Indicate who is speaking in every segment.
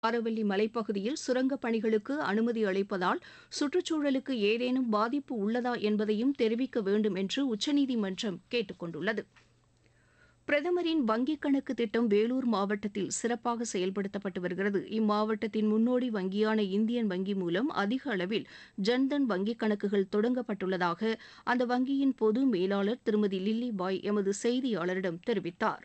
Speaker 1: ஆரவல்லி மலைப்பகுதியில் சுரங்கப் பணிகளுக்கு அனுமதி அளிப்பதால் சுற்றுச்சூழலுக்கு ஏதேனும் பாதிப்பு உள்ளதா என்பதையும் தெரிவிக்க வேண்டும் என்று உச்சநீதிமன்றம் கேட்டுக் கொண்டுள்ளது பிரதமரின் வங்கிக் கணக்கு திட்டம் வேலூர் மாவட்டத்தில் சிறப்பாக செயல்படுத்தப்பட்டு வருகிறது இம்மாவட்டத்தின் முன்னோடி வங்கியான இந்தியன் வங்கி மூலம் அதிக அளவில் ஜன்தன் வங்கிக் கணக்குகள் தொடங்கப்பட்டுள்ளதாக அந்த வங்கியின் பொது மேலாளர் திருமதி லில்லி பாய் எமது செய்தியாளரிடம் தெரிவித்தார்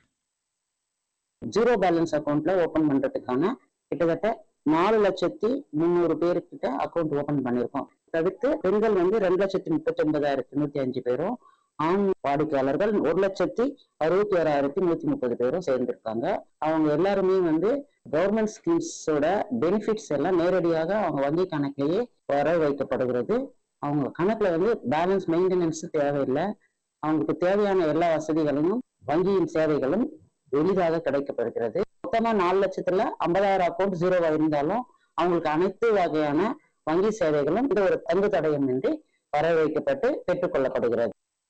Speaker 2: ஜீரோ பேலன்ஸ் அக்கௌண்ட்ல ஓபன் பண்றதுக்கான கிட்டத்தட்ட நாலு லட்சத்தி முந்நூறு பேருக்கிட்ட அக்கௌண்ட் ஓபன் பண்ணியிருக்கோம் தவிர்த்து பெண்கள் வந்து ரெண்டு லட்சத்தி முப்பத்தி ஒன்பதாயிரத்தி நூத்தி அஞ்சு பேரும் ஆண் வாடிக்கையாளர்கள் ஒரு லட்சத்தி அறுபத்தி ஓராயிரத்தி நூத்தி முப்பது பேரும் சேர்ந்திருக்காங்க அவங்க எல்லாருமே வந்து கவர்மெண்ட் ஸ்கீம்ஸோட பெனிஃபிட்ஸ் எல்லாம் நேரடியாக அவங்க வங்கி கணக்கிலேயே வர வைக்கப்படுகிறது அவங்க கணக்குல வந்து பேலன்ஸ் மெயின்டெனன்ஸ் தேவையில்லை அவங்களுக்கு தேவையான எல்லா வசதிகளையும் வங்கியின் சேவைகளும் எளிதாக கிடைக்கப்படுகிறது மொத்தமா நாலு லட்சத்துல ஐம்பதாயிரம் அக்கௌண்ட் ஜீரோவா இருந்தாலும் அவங்களுக்கு அனைத்து வகையான வங்கி சேவைகளும் இந்த ஒரு தங்கு தடயம் இன்றி வர வைக்கப்பட்டு பெற்றுக்கொள்ளப்படுகிறது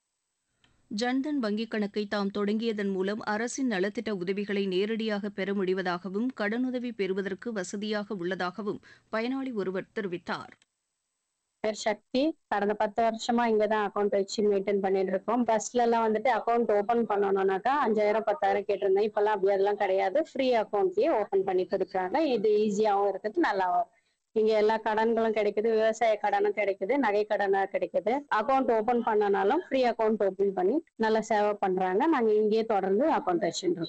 Speaker 1: ஜன்தன் வங்கிக் கணக்கை தாம் தொடங்கியதன் மூலம் அரசின் நலத்திட்ட உதவிகளை நேரடியாக பெற முடிவதாகவும் கடனுதவி பெறுவதற்கு வசதியாக உள்ளதாகவும் பயனாளி ஒருவர் தெரிவித்தார்
Speaker 3: பேர் சக்தி கடந்த பத்து வருஷமா இங்கதான் அக்கௌண்ட் வச்சு மெயின்டைன் பண்ணிட்டு இருக்கோம் பஸ்ல எல்லாம் வந்துட்டு அக்கௌண்ட் ஓபன் பண்ணணும்னாக்கா அஞ்சாயிரம் பத்தாயிரம் கேட்டிருந்தேன் இப்பெல்லாம் அப்படி அதெல்லாம் கிடையாது ஃப்ரீ அக்கௌண்ட்லயே ஓபன் பண்ணி கொடுக்குறாங்க இது ஈஸியாவும் இருக்குது நல்லாவும் இங்க எல்லா கடன்களும் கிடைக்குது விவசாய கடனும் கிடைக்குது நகை கடனா கிடைக்குது அக்கௌண்ட் ஓபன் பண்ணனாலும் ஃப்ரீ அக்கௌண்ட் ஓபன் பண்ணி நல்லா சேவை பண்றாங்க நாங்க இங்கேயே தொடர்ந்து அக்கௌண்ட் வச்சுருக்கோம்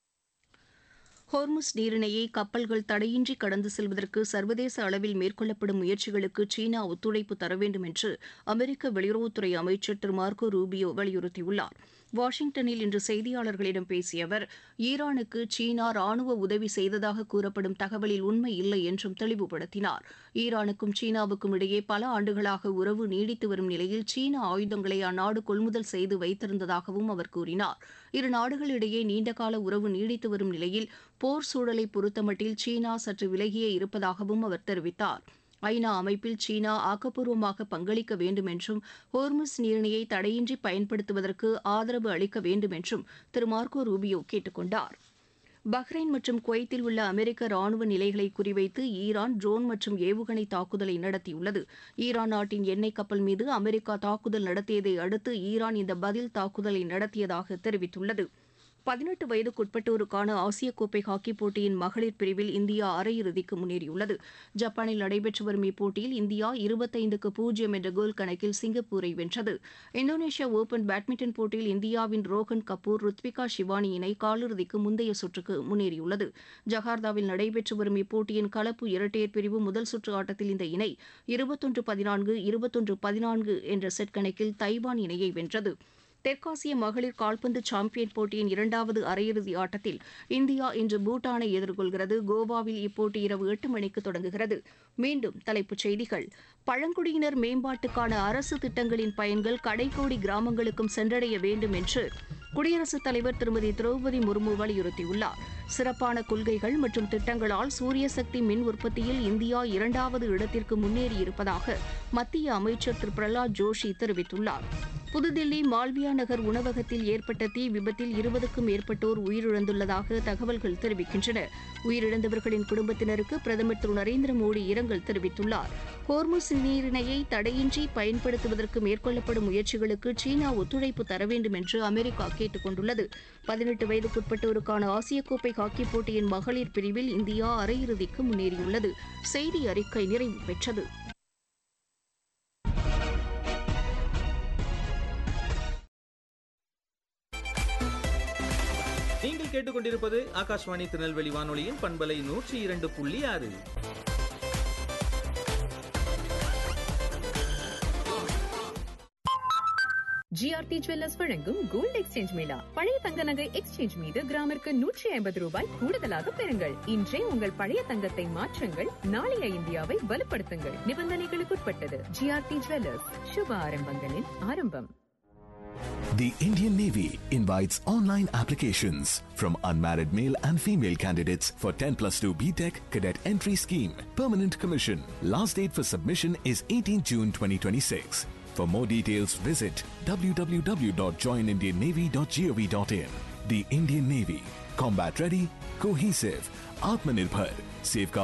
Speaker 1: ஹோர்முஸ் நீரிணையை கப்பல்கள் தடையின்றி கடந்து செல்வதற்கு சர்வதேச அளவில் மேற்கொள்ளப்படும் முயற்சிகளுக்கு சீனா ஒத்துழைப்பு தர வேண்டும் என்று அமெரிக்க வெளியுறவுத்துறை அமைச்சர் திரு மார்க்கோ ரூபியோ வலியுறுத்தியுள்ளார் வாஷிங்டனில் இன்று செய்தியாளர்களிடம் பேசிய அவர் ஈரானுக்கு சீனா ராணுவ உதவி செய்ததாக கூறப்படும் தகவலில் உண்மை இல்லை என்றும் தெளிவுபடுத்தினார் ஈரானுக்கும் சீனாவுக்கும் இடையே பல ஆண்டுகளாக உறவு நீடித்து வரும் நிலையில் சீன ஆயுதங்களை அந்நாடு கொள்முதல் செய்து வைத்திருந்ததாகவும் அவர் கூறினார் இரு நாடுகளிடையே நீண்டகால உறவு நீடித்து வரும் நிலையில் போர் சூழலை பொறுத்தமட்டில் சீனா சற்று விலகியே இருப்பதாகவும் அவர் தெரிவித்தார் ஐநா அமைப்பில் சீனா ஆக்கப்பூர்வமாக பங்களிக்க வேண்டும் என்றும் ஹோர்முஸ் நீரிணையை தடையின்றி பயன்படுத்துவதற்கு ஆதரவு அளிக்க வேண்டும் என்றும் திரு மார்க்கோ ரூபியோ கேட்டுக் கொண்டார் பஹ்ரைன் மற்றும் குவைத்தில் உள்ள அமெரிக்க ராணுவ நிலைகளை குறிவைத்து ஈரான் ட்ரோன் மற்றும் ஏவுகணை தாக்குதலை நடத்தியுள்ளது ஈரான் நாட்டின் எண்ணெய் கப்பல் மீது அமெரிக்கா தாக்குதல் நடத்தியதை அடுத்து ஈரான் இந்த பதில் தாக்குதலை நடத்தியதாக தெரிவித்துள்ளது பதினெட்டு வயதுக்குட்பட்டோருக்கான ஆசிய கோப்பை ஹாக்கி போட்டியின் மகளிர் பிரிவில் இந்தியா அரையிறுதிக்கு முன்னேறியுள்ளது ஜப்பானில் நடைபெற்று வரும் இப்போட்டியில் இந்தியா இருபத்தைந்துக்கு பூஜ்ஜியம் என்ற கோல் கணக்கில் சிங்கப்பூரை வென்றது இந்தோனேஷியா ஓபன் பேட்மிண்டன் போட்டியில் இந்தியாவின் ரோஹன் கபூர் ருத்விகா ஷிவானி இணை காலிறுதிக்கு முந்தைய சுற்றுக்கு முன்னேறியுள்ளது ஜகார்த்தாவில் நடைபெற்று வரும் இப்போட்டியின் கலப்பு இரட்டையர் பிரிவு முதல் சுற்று ஆட்டத்தில் இந்த இணை இருபத்தொன்று பதினான்கு இருபத்தொன்று பதினான்கு என்ற செட் கணக்கில் தைவான் இணையை வென்றது தெற்காசிய மகளிர் கால்பந்து சாம்பியன் போட்டியின் இரண்டாவது அரையிறுதி ஆட்டத்தில் இந்தியா இன்று பூட்டானை எதிர்கொள்கிறது கோவாவில் இப்போட்டி இரவு எட்டு மணிக்கு தொடங்குகிறது மீண்டும் தலைப்புச் செய்திகள் பழங்குடியினர் மேம்பாட்டுக்கான அரசு திட்டங்களின் பயன்கள் கடைக்கோடி கிராமங்களுக்கும் சென்றடைய வேண்டும் என்று குடியரசுத் தலைவர் திருமதி திரௌபதி முர்மு வலியுறுத்தியுள்ளார் சிறப்பான கொள்கைகள் மற்றும் திட்டங்களால் சூரிய சக்தி மின் உற்பத்தியில் இந்தியா இரண்டாவது இடத்திற்கு முன்னேறியிருப்பதாக மத்திய அமைச்சர் திரு பிரகலாத் ஜோஷி தெரிவித்துள்ளார் புதுதில்லி மால்வியா நகர் உணவகத்தில் ஏற்பட்ட தீ விபத்தில் இருபதுக்கும் மேற்பட்டோர் உயிரிழந்துள்ளதாக தகவல்கள் தெரிவிக்கின்றன உயிரிழந்தவர்களின் குடும்பத்தினருக்கு பிரதமர் திரு நரேந்திர மோடி இரங்கல் தெரிவித்துள்ளார் ஹோர்முஸ் நீரிணையை தடையின்றி பயன்படுத்துவதற்கு மேற்கொள்ளப்படும் முயற்சிகளுக்கு சீனா ஒத்துழைப்பு தர வேண்டும் என்று அமெரிக்கா கேட்டுக் கொண்டுள்ளது பதினெட்டு வயதுக்குட்பட்டோருக்கான ஆசிய கோப்பை ஹாக்கி போட்டியின் மகளிர் பிரிவில் இந்தியா அரையிறுதிக்கு முன்னேறியுள்ளது செய்தி அறிக்கை நிறைவு பெற்றது
Speaker 4: நீங்கள் கேட்டுக்கொண்டிருப்பது ஆகாஷ்வாணி திருநெல்வேலி வானொலியின் பண்பலை நூற்றி இரண்டு புள்ளி ஆறு
Speaker 5: ஜிஆர்டி ஜுவல்லர்ஸ் வழங்கும் கோல்ட் எக்ஸ்சேஞ்ச் மேளா பழைய தங்க நகை எக்ஸ்சேஞ்ச் மீது கிராமிற்கு நூற்றி ஐம்பது ரூபாய் கூடுதலாக பெறுங்கள் இன்றே உங்கள் பழைய தங்கத்தை மாற்றுங்கள் நாளைய இந்தியாவை வலுப்படுத்துங்கள் நிபந்தனைகளுக்குட்பட்டது ஜிஆர்டி ஜுவல்லர்ஸ் சுப ஆரம்பங்களின் ஆரம்பம்
Speaker 6: The Indian Navy invites online applications from unmarried male and female candidates for 10 plus 2 BTEC cadet entry scheme. Permanent commission. Last date for submission is 18 June 2026. For more details, visit www.joinindiannavy.gov.in. The Indian Navy. Combat ready, cohesive, Atmanirbhar, safeguard